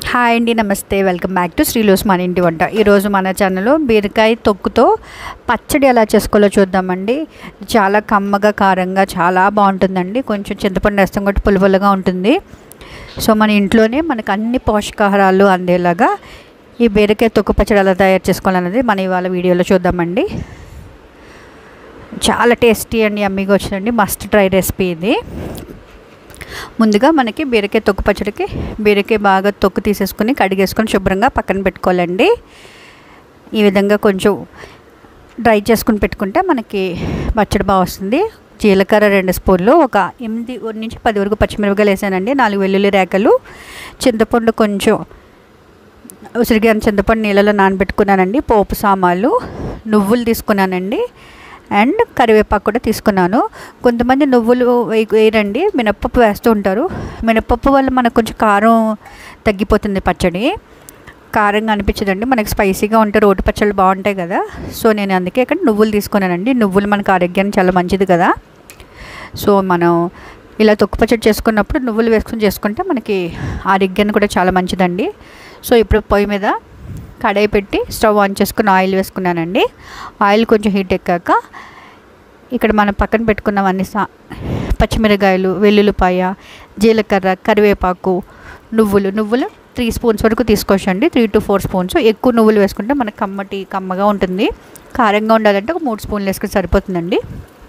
hi అండి నమస్తే welcome back to శ్రీలోస్ మన ఇంటి వంట ఈరోజు మన ఛానల్లో బీరకాయ తొక్కుతో పచ్చడి ఎలా చేసుకోవాలో చూద్దామండి చాలా కమ్మగా కారంగా చాలా బాగుంటుందండి కొంచెం చింతపండు వేస్తాం కాబట్టి పులుపులుగా ఉంటుంది సో మన ఇంట్లోనే మనకు అన్ని పోషకాహారాలు అందేలాగా ఈ బీరకాయ తొక్కు పచ్చడి ఎలా తయారు చేసుకోవాలన్నది మన ఇవాళ వీడియోలో చూద్దామండి చాలా టేస్టీ అండ్ యమ్మీగా వచ్చిందండి మస్ట్ ట్రై రెసిపీ ఇది ముందుగా మనకి బీరకాయ తొక్కు పచ్చడికి బీరకాయ బాగా తొక్కు తీసేసుకుని కడిగేసుకొని శుభ్రంగా పక్కన పెట్టుకోవాలండి ఈ విధంగా కొంచెం డ్రై చేసుకుని పెట్టుకుంటే మనకి పచ్చడి బాగా వస్తుంది జీలకర్ర రెండు స్పూన్లు ఒక ఎనిమిది నుంచి పది వరకు పచ్చిమిరపకాయలు వేసానండి నాలుగు వెల్లుల్లి రేకలు చింతపండు కొంచెం ఉసిరిగా చింతపండు నీళ్ళలో నానబెట్టుకున్నానండి పోపు సామాన్లు నువ్వులు తీసుకున్నానండి అండ్ కరివేపాకు కూడా తీసుకున్నాను కొంతమంది నువ్వులు వేయ వేయరండి మినప్పప్పు వేస్తూ ఉంటారు మినప్పప్పు వల్ల మనకు కొంచెం కారం తగ్గిపోతుంది పచ్చడి కారంగా అనిపించదండి మనకి స్పైసీగా ఉంటే రోటి పచ్చళ్ళు బాగుంటాయి కదా సో నేను అందుకే ఇక్కడ నువ్వులు తీసుకున్నానండి నువ్వులు మనకు ఆరోగ్యానికి చాలా మంచిది కదా సో మనం ఇలా తొక్కు పచ్చడి చేసుకున్నప్పుడు నువ్వులు వేసుకుని చేసుకుంటే మనకి ఆరోగ్యానికి కూడా చాలా మంచిదండి సో ఇప్పుడు పొయ్యి మీద కడాయి పెట్టి స్టవ్ ఆన్ చేసుకుని ఆయిల్ వేసుకున్నానండి ఆయిల్ కొంచెం హీట్ ఎక్కాక ఇక్కడ మనం పక్కన పెట్టుకున్నవన్నీ సా పచ్చిమిరకాయలు వెల్లుల్లిపాయ జీలకర్ర కరివేపాకు నువ్వులు నువ్వులు త్రీ స్పూన్స్ వరకు తీసుకోవచ్చండి త్రీ టు ఫోర్ స్పూన్స్ ఎక్కువ నువ్వులు వేసుకుంటే మనకు కమ్మటి కమ్మగా ఉంటుంది కారంగా ఉండాలంటే ఒక మూడు స్పూన్లు వేసుకుని సరిపోతుందండి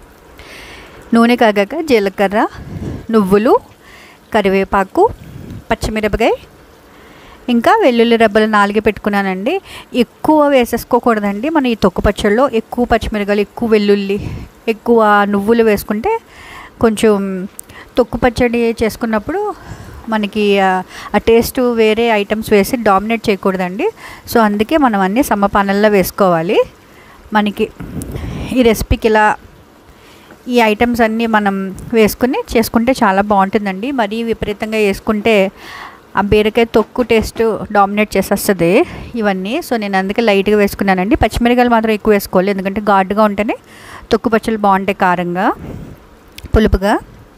నూనె కాగాక జీలకర్ర నువ్వులు కరివేపాకు పచ్చిమిరపకాయ ఇంకా వెల్లుల్లి రెబ్బలు నాలుగే పెట్టుకున్నానండి ఎక్కువ వేసేసుకోకూడదండి మన ఈ తొక్కు పచ్చళ్ళలో ఎక్కువ పచ్చిమిరకాయలు ఎక్కువ వెల్లుల్లి ఎక్కువ నువ్వులు వేసుకుంటే కొంచెం తొక్కు పచ్చడి చేసుకున్నప్పుడు మనకి ఆ టేస్ట్ వేరే ఐటమ్స్ వేసి డామినేట్ చేయకూడదండి సో అందుకే మనం అన్నీ సమపానల్లో వేసుకోవాలి మనకి ఈ రెసిపీకి ఇలా ఈ ఐటమ్స్ అన్నీ మనం వేసుకుని చేసుకుంటే చాలా బాగుంటుందండి మరీ విపరీతంగా వేసుకుంటే ఆ బీరకాయ తొక్కు టేస్ట్ డామినేట్ చేసేస్తుంది ఇవన్నీ సో నేను అందుకే లైట్గా వేసుకున్నానండి పచ్చిమిరకాయలు మాత్రం ఎక్కువ వేసుకోవాలి ఎందుకంటే ఘాటుగా ఉంటేనే తొక్కు పచ్చళ్ళు బాగుంటాయి కారంగా పులుపుగా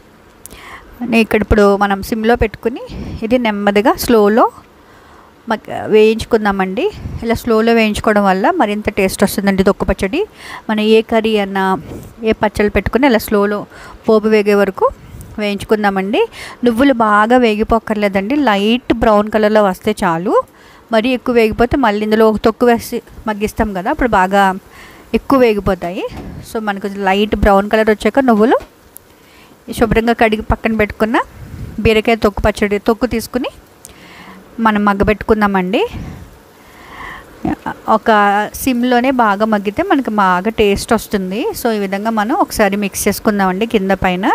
ఇక్కడ ఇప్పుడు మనం సిమ్లో పెట్టుకుని ఇది నెమ్మదిగా స్లోలో వేయించుకుందామండి ఇలా స్లోలో వేయించుకోవడం వల్ల మరింత టేస్ట్ వస్తుందండి తొక్కు పచ్చడి మనం ఏ కర్రీ అన్నా ఏ పచ్చళ్ళు పెట్టుకుని ఇలా స్లోలో పోపు వేగే వరకు వేయించుకుందామండి నువ్వులు బాగా వేగిపోక్కర్లేదండి లైట్ బ్రౌన్ కలర్లో వస్తే చాలు మరీ ఎక్కువ వేగిపోతే మళ్ళీ ఇందులో తొక్కు వేసి మగ్గిస్తాం కదా అప్పుడు బాగా ఎక్కువ వేగిపోతాయి సో మనకు లైట్ బ్రౌన్ కలర్ వచ్చాక నువ్వులు శుభ్రంగా కడిగి పక్కన పెట్టుకున్న బీరకాయ తొక్కు పచ్చడి తొక్కు తీసుకుని మనం మగ్గబెట్టుకుందామండి ఒక సిమ్లోనే బాగా మగ్గితే మనకి బాగా టేస్ట్ వస్తుంది సో ఈ విధంగా మనం ఒకసారి మిక్స్ చేసుకుందామండి కింద పైన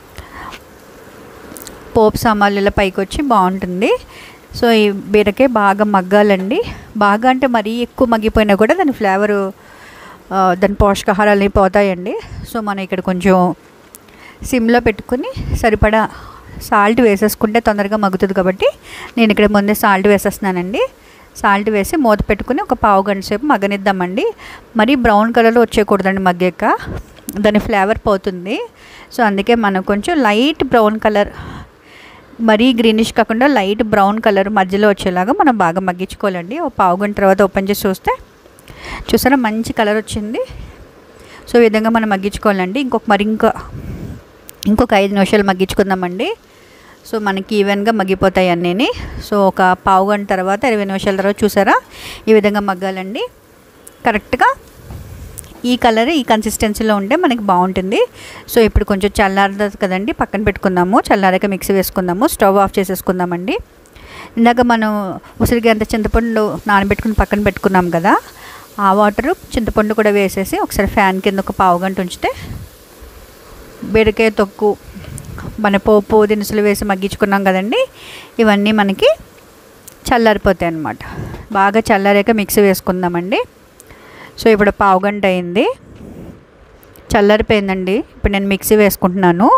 పోపు సామాన్లు పైకి వచ్చి బాగుంటుంది సో ఈ బీరకాయ బాగా మగ్గాలండి బాగా అంటే మరీ ఎక్కువ మగ్గిపోయినా కూడా దాని ఫ్లేవరు దాని పోషకాహారాలు అనేవి పోతాయండి సో మనం ఇక్కడ కొంచెం సిమ్లో పెట్టుకుని సరిపడా సాల్ట్ వేసేసుకుంటే తొందరగా మగ్గుతుంది కాబట్టి నేను ఇక్కడ ముందే సాల్ట్ వేసేస్తున్నానండి సాల్ట్ వేసి మూత పెట్టుకుని ఒక పావు గంట సేపు మగ్గనిద్దామండి మరీ బ్రౌన్ కలర్లో వచ్చేయకూడదండి మగ్గాక దాని ఫ్లేవర్ పోతుంది సో అందుకే మనం కొంచెం లైట్ బ్రౌన్ కలర్ మరీ గ్రీనిష్ కాకుండా లైట్ బ్రౌన్ కలర్ మధ్యలో వచ్చేలాగా మనం బాగా మగ్గించుకోవాలండి ఒక పావు గంట తర్వాత ఓపెన్ చేసి చూస్తే చూసారా మంచి కలర్ వచ్చింది సో ఈ విధంగా మనం మగ్గించుకోవాలండి ఇంకొక మరి ఇంకా ఇంకొక ఐదు నిమిషాలు మగ్గించుకుందామండి సో మనకి ఈవెన్గా మగ్గిపోతాయి అన్నీ సో ఒక పావు గంట తర్వాత ఇరవై నిమిషాల తర్వాత చూసారా ఈ విధంగా మగ్గాలండి కరెక్ట్గా ఈ కలర్ ఈ కన్సిస్టెన్సీలో ఉంటే మనకి బాగుంటుంది సో ఇప్పుడు కొంచెం చల్లారదు కదండి పక్కన పెట్టుకుందాము చల్లారాక మిక్సీ వేసుకుందాము స్టవ్ ఆఫ్ చేసేసుకుందామండి ఇందాక మనం ఉసిరిగా అంత చింతపండు నానబెట్టుకుని పక్కన పెట్టుకున్నాం కదా ఆ వాటరు చింతపండు కూడా వేసేసి ఒకసారి ఫ్యాన్ కింద ఒక పావు గంట ఉంచితే బీరకాయ తొక్కు మన పోపు దినుసులు వేసి మగ్గించుకున్నాం కదండి ఇవన్నీ మనకి చల్లారిపోతాయి అన్నమాట బాగా చల్లారాక మిక్సీ వేసుకుందామండి సో ఇప్పుడు పావు గంట అయింది చల్లారిపోయిందండి ఇప్పుడు నేను మిక్సీ వేసుకుంటున్నాను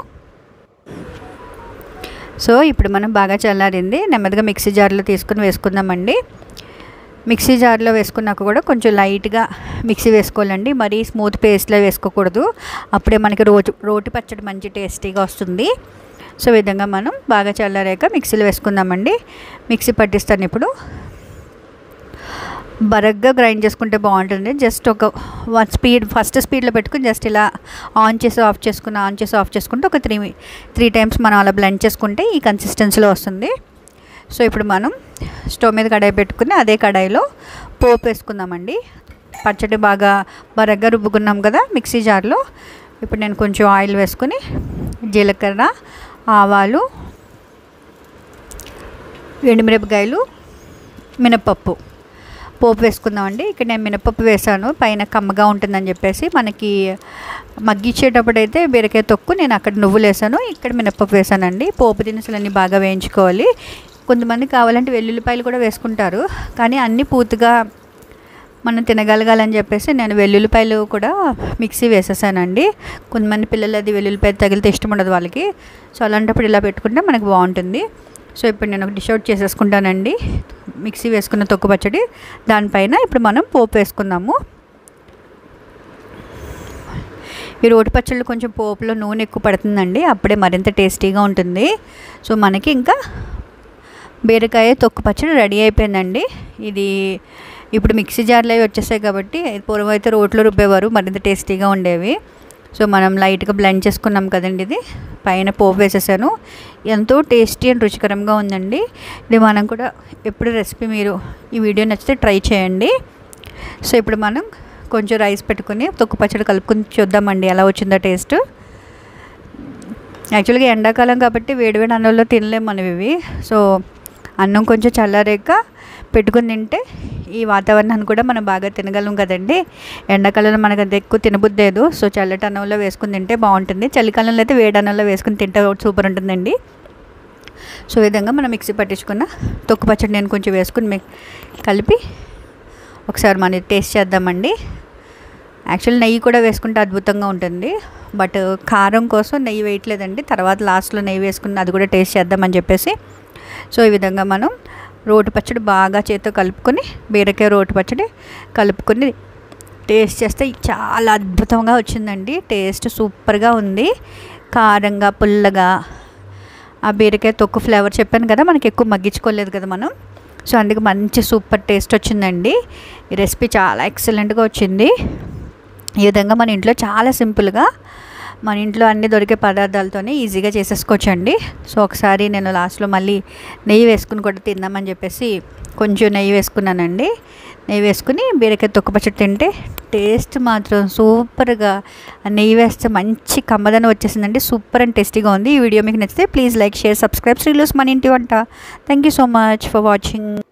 సో ఇప్పుడు మనం బాగా చల్లారింది నెమ్మదిగా మిక్సీ జార్లో తీసుకుని వేసుకుందామండి మిక్సీ జార్లో వేసుకున్నాక కూడా కొంచెం లైట్గా మిక్సీ వేసుకోవాలండి మరీ స్మూత్ పేస్ట్లో వేసుకోకూడదు అప్పుడే మనకి రోటి రోటి పచ్చడి మంచి టేస్టీగా వస్తుంది సో ఈ విధంగా మనం బాగా చల్లారాక మిక్సీలో వేసుకుందామండి మిక్సీ పట్టిస్తాను ఇప్పుడు బరగ్గా గ్రైండ్ చేసుకుంటే బాగుంటుంది జస్ట్ ఒక వన్ స్పీడ్ ఫస్ట్ స్పీడ్లో పెట్టుకుని జస్ట్ ఇలా ఆన్ చేసి ఆఫ్ చేసుకుని ఆన్ చేసి ఆఫ్ చేసుకుంటే ఒక త్రీ త్రీ టైమ్స్ మనం అలా బ్లెండ్ చేసుకుంటే ఈ కన్సిస్టెన్సీలో వస్తుంది సో ఇప్పుడు మనం స్టవ్ మీద కడాయి పెట్టుకుని అదే కడాయిలో పోపు వేసుకుందామండి పచ్చడి బాగా బరగ్గా రుబ్బుకున్నాం కదా మిక్సీ జార్లో ఇప్పుడు నేను కొంచెం ఆయిల్ వేసుకుని జీలకర్ర ఆవాలు ఎండుమిరపకాయలు మినపప్పు పోపు వేసుకుందామండి ఇక్కడ నేను మినపప్పు వేసాను పైన కమ్మగా ఉంటుందని చెప్పేసి మనకి మగ్గిచ్చేటప్పుడు అయితే బీరకాయ తొక్కు నేను అక్కడ నువ్వులు వేసాను ఇక్కడ మినపప్పు వేసానండి పోపు దినుసులన్నీ బాగా వేయించుకోవాలి కొంతమంది కావాలంటే వెల్లుల్లిపాయలు కూడా వేసుకుంటారు కానీ అన్నీ పూర్తిగా మనం తినగలగాలని చెప్పేసి నేను వెల్లుల్లిపాయలు కూడా మిక్సీ వేసేసానండి కొంతమంది పిల్లలు అది వెల్లుల్లిపాయ తగిలితే ఇష్టం ఉండదు వాళ్ళకి సో అలాంటప్పుడు ఇలా పెట్టుకుంటే మనకు బాగుంటుంది సో ఇప్పుడు నేను ఒక డిష్ అవుట్ చేసేసుకుంటానండి మిక్సీ వేసుకున్న తొక్కు పచ్చడి దానిపైన ఇప్పుడు మనం పోపు వేసుకుందాము ఈ రోటి పచ్చళ్ళు కొంచెం పోపులో నూనె ఎక్కువ పడుతుందండి అప్పుడే మరింత టేస్టీగా ఉంటుంది సో మనకి ఇంకా బీరకాయ తొక్కు పచ్చడి రెడీ అయిపోయిందండి ఇది ఇప్పుడు మిక్సీ జార్లు అవి వచ్చేసాయి కాబట్టి పూర్వం అయితే రోట్లో రుబ్బేవారు మరింత టేస్టీగా ఉండేవి సో మనం లైట్గా బ్లెండ్ చేసుకున్నాం కదండి ఇది పైన పోపు వేసేసాను ఎంతో టేస్టీ అండ్ రుచికరంగా ఉందండి ఇది మనం కూడా ఎప్పుడు రెసిపీ మీరు ఈ వీడియో నచ్చితే ట్రై చేయండి సో ఇప్పుడు మనం కొంచెం రైస్ పెట్టుకుని తొక్కు పచ్చడి కలుపుకుని చూద్దామండి ఎలా వచ్చిందో టేస్ట్ యాక్చువల్గా ఎండాకాలం కాబట్టి వేడివేడి అన్నంలో తినలేము మనం ఇవి సో అన్నం కొంచెం చల్లారాక పెట్టుకుని తింటే ఈ వాతావరణాన్ని కూడా మనం బాగా తినగలం కదండి ఎండాకాలంలో మనకు అది ఎక్కువ తినబుద్దేదు సో చల్లటి అన్నంలో వేసుకుని తింటే బాగుంటుంది చలికాలంలో అయితే వేడి అన్నంలో వేసుకుని తింటే సూపర్ ఉంటుందండి సో ఈ విధంగా మనం మిక్సీ పట్టించుకున్న తొక్కు పచ్చడి నేను కొంచెం వేసుకుని కలిపి ఒకసారి మనం టేస్ట్ చేద్దామండి యాక్చువల్ నెయ్యి కూడా వేసుకుంటే అద్భుతంగా ఉంటుంది బట్ కారం కోసం నెయ్యి వేయట్లేదండి తర్వాత లాస్ట్లో నెయ్యి వేసుకుని అది కూడా టేస్ట్ చేద్దామని చెప్పేసి సో ఈ విధంగా మనం రోటి పచ్చడి బాగా చేతితో కలుపుకొని బీరకాయ రోటి పచ్చడి కలుపుకొని టేస్ట్ చేస్తే చాలా అద్భుతంగా వచ్చిందండి టేస్ట్ సూపర్గా ఉంది కారంగా పుల్లగా ఆ బీరకాయ తొక్కు ఫ్లేవర్ చెప్పాను కదా మనకి ఎక్కువ మగ్గించుకోలేదు కదా మనం సో అందుకే మంచి సూపర్ టేస్ట్ వచ్చిందండి ఈ రెసిపీ చాలా ఎక్సలెంట్గా వచ్చింది ఈ విధంగా మన ఇంట్లో చాలా సింపుల్గా మన ఇంట్లో అన్ని దొరికే పదార్థాలతోనే ఈజీగా చేసేసుకోవచ్చండి సో ఒకసారి నేను లాస్ట్లో మళ్ళీ నెయ్యి వేసుకుని కూడా తిందామని చెప్పేసి కొంచెం నెయ్యి వేసుకున్నానండి నెయ్యి వేసుకుని బీరకాయ తొక్క పచ్చడి తింటే టేస్ట్ మాత్రం సూపర్గా నెయ్యి వేస్తే మంచి కమ్మదనం వచ్చేసిందండి సూపర్ అండ్ టేస్టీగా ఉంది ఈ వీడియో మీకు నచ్చితే please like share subscribe Srilus మన ఇంటి వంట thank you so much for watching